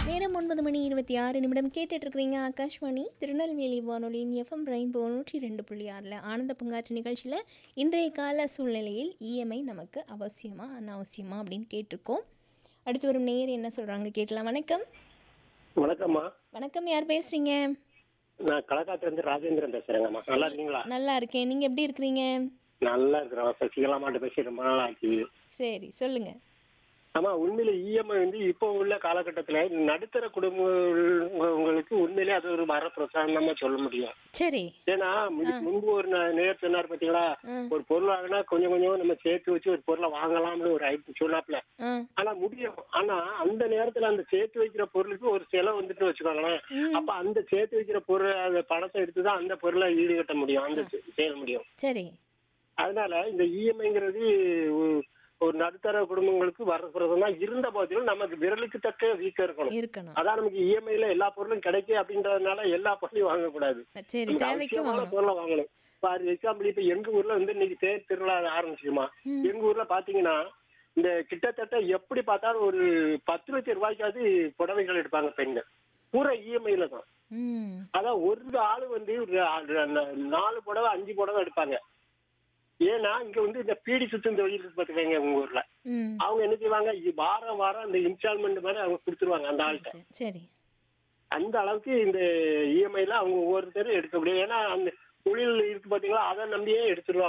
நேரம் ஒன்பது மணி இருபத்தி ஆறு நிமிடம் கேட்டுட்டு இருக்கிறீங்க ஆகாஷ்வாணி திருநெல்வேலி வானொலியின் எஃப்எம் ரெயின்போ நூற்றி ரெண்டு புள்ளி ஆறில் ஆனந்த பங்காற்று நிகழ்ச்சியில் இன்றைய கால சூழ்நிலையில் இஎம்ஐ நமக்கு அவசியமா அனாவசியமா அப்படின்னு கேட்டிருக்கோம் அடுத்து வரும் நேயர் என்ன சொல்கிறாங்க கேட்கலாம் வணக்கம் வணக்கம்மா வணக்கம் யார் பேசுகிறீங்க நான் கலக்காத்துல இருந்து ராஜேந்திரன் பேசுறேங்கம்மா நல்லா இருக்கீங்களா நல்லா இருக்கேன் நீங்கள் எப்படி இருக்கிறீங்க நல்லா இருக்கிறோம் சசிகலா மாட்ட பேசி ரொம்ப நாள் ஆச்சு சரி சொல்லுங்கள் ஆமா உண்மையில இஎம்ஐ வந்து இப்போ உள்ள காலகட்டத்துல நடுத்தர குடும்பங்களுக்கு உண்மையிலே அது ஒரு வரப்பிரசாதமா சொல்ல முடியும் சரி ஏன்னா முந்தி- முன்பு ஒரு நே- நேர் சொன்னார் பாத்தீங்களா ஆ ஒரு பொருள் வாங்கினா கொஞ்சம் கொஞ்சம் நம்ம சேர்த்து வச்சு ஒரு பொருளை வாங்கலாம்னு ஒரு ஐட்டு சொன்னாப்ல ஆ ஆனா முடியும் ஆனா அந்த நேரத்துல அந்த சேர்த்து வைக்கிற பொருளுக்கு ஒரு செலவு வந்துட்டு வச்சுக்கோங்களேன் ம் அப்ப அந்த சேர்த்து வைக்கிற பொருள் அந்த பணத்தை எடுத்துதான் அந்த பொருளை ஈடுகட்ட முடியும் அந்த செ- செய்ய முடியும் சரி அதனால இந்த இஎம்ஐங்கிறது ஒரு நடுத்தர குடும்பங்களுக்கு வரப்பிரதம் தான் இருந்த போதிலும் நமக்கு விரலுக்கு தக்க வீக்கம் இருக்கணும் இருக்கணும் அதான் நமக்கு இஎம்ஐல எல்லா பொருளும் கிடைக்கு அப்படின்றதுனால எல்லா பொருளையும் வாங்கக்கூடாது சரி நமக்கு தேவைக்கும் அவசியமான வாங்கணும் பொருளை வாங்கணும் ஃபார் எக்ஸாம்பிள் இப்ப எங்க ஊர்ல வந்து இன்னைக்கு தேர் திருவிழா ஆரம்பிச்சிருமா ம். எங்க ஊர்ல பாத்தீங்கன்னா இந்த கிட்டத்தட்ட எப்படி பார்த்தாலும் ஒரு பத்து லட்சம் ரூபாய்க்காவது புடவைகள் எடுப்பாங்க பெண்கள் பூரா இஎம்ஐல தான் ம் அதான் ஒரு ஆளு வந்து ஒரு ஆ- நாலு புடவை அஞ்சு புடவை எடுப்பாங்க ஏன்னா இங்க வந்து இந்த பீடி சுத்தம் தொழில் இருக்கு பாத்துக்கங்க உங்க ஊர்ல ம் அவங்க என்ன செய்வாங்க இ- வாரம் வாரம் அந்த இன்ஸ்டால்மெண்ட் மாதிரி அவங்க கொடுத்துருவாங்க அந்த சரி ஆள்கிட்ட சரி சரி அந்த அளவுக்கு இந்த இஎம்ஐல அவங்க ஒவ்வொருத்தரும் எடுக்க முடியும் ஏன்னா அந்த தொழில் இருக்கு பாத்தீங்களா அதை நம்பியே எடுத்துருவாங்க